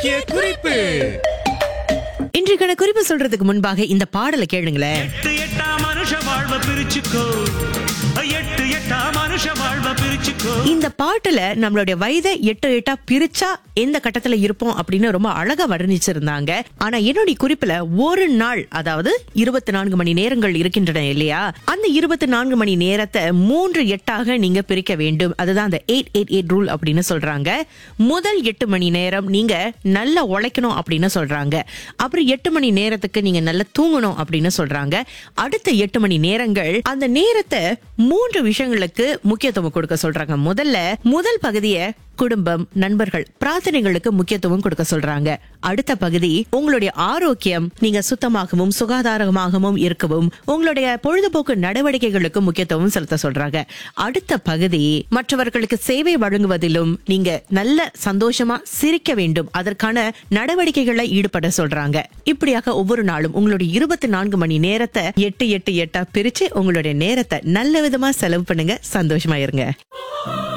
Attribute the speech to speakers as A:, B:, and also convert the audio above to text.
A: முக்கிய குறிப்பு
B: இன்றைக்கான குறிப்பு சொல்றதுக்கு முன்பாக இந்த பாடலை கேளுங்களேன்
C: எட்டு எட்டா மனுஷ வாழ்வ பிரிச்சுக்கோ எட்டு எட்டா மனுஷ வாழ்வ பிரிச்சுக்கோ
B: இந்த பாட்டுல நம்மளுடைய வயதை எட்டு எட்டா பிரிச்சா எந்த கட்டத்துல இருப்போம் அப்படின்னு ரொம்ப அழகா வர்ணிச்சிருந்தாங்க ஆனா என்னுடைய குறிப்புல ஒரு நாள் அதாவது இருபத்தி நான்கு மணி நேரங்கள் இருக்கின்றன இல்லையா அந்த இருபத்தி நான்கு மணி நேரத்தை மூன்று எட்டாக நீங்க பிரிக்க வேண்டும் அதுதான் அந்த எயிட் எயிட் எயிட் ரூல் அப்படின்னு சொல்றாங்க முதல் எட்டு மணி நேரம் நீங்க நல்லா உழைக்கணும் அப்படின்னு சொல்றாங்க அப்புறம் எட்டு மணி நேரத்துக்கு நீங்க நல்லா தூங்கணும் அப்படின்னு சொல்றாங்க அடுத்த எட்டு மணி நேரங்கள் அந்த நேரத்தை மூன்று விஷயங்களுக்கு முக்கியத்துவம் கொடுக்க சொல்றாங்க முதல்ல முதல் பகுதியை குடும்பம் நண்பர்கள் பிரார்த்தனைகளுக்கு முக்கியத்துவம் கொடுக்க சொல்றாங்க அடுத்த பகுதி உங்களுடைய ஆரோக்கியம் நீங்க சுத்தமாகவும் சுகாதாரமாகவும் இருக்கவும் உங்களுடைய பொழுதுபோக்கு நடவடிக்கைகளுக்கு முக்கியத்துவம் செலுத்த சொல்றாங்க அடுத்த பகுதி மற்றவர்களுக்கு சேவை வழங்குவதிலும் நீங்க நல்ல சந்தோஷமா சிரிக்க வேண்டும் அதற்கான நடவடிக்கைகளை ஈடுபட சொல்றாங்க இப்படியாக ஒவ்வொரு நாளும் உங்களுடைய இருபத்தி நான்கு மணி நேரத்தை எட்டு எட்டு எட்டா பிரிச்சு உங்களுடைய நேரத்தை நல்ல விதமா செலவு பண்ணுங்க சந்தோஷமா இருங்க